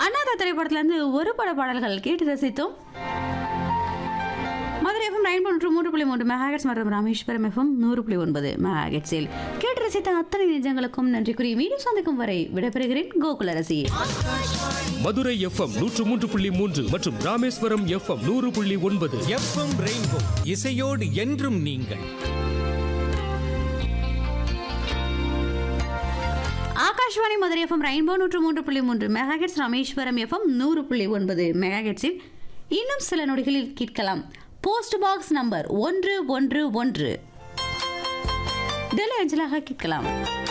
அண்ணாதா திரைப்படத்திலிருந்து ஒரு பட பாடல்கள் கேட்டு ரசித்தோம் மதுரை எஃப்எம் நைன் ஒன்று மூன்று புள்ளி மூன்று மெகாகட்ஸ் மற்றும் ராமேஸ்வரம் எஃப்எம் நூறு புள்ளி ஒன்பது மெகாகட்ஸில் கேட்டு ரசித்த அத்தனை நெஞ்சங்களுக்கும் நன்றி கூறி மீண்டும் சந்திக்கும் வரை விடைபெறுகிறேன் கோகுலரசி மதுரை எஃப்எம் நூற்று மூன்று புள்ளி மூன்று மற்றும் ராமேஸ்வரம் எஃப்எம் நூறு புள்ளி ஒன்பது எஃப்எம் ரெயின்போ இசையோடு என்றும் நீங்கள் ஆகாஷ்வாணி மதுரை எஃப்எம் ரெயின்போ நூற்று மூன்று புள்ளி மூன்று மெகாஹெட்ஸ் ராமேஸ்வரம் எஃப்எம் நூறு புள்ளி ஒன்பது மெகாஹெட்ஸில் இன்னும் சில நொடிகளில் கேட்கலாம் போஸ்ட் பாக்ஸ் நம்பர் ஒன்று ஒன்று ஒன்று டெல்லி அஞ்சலாக கேட்கலாம்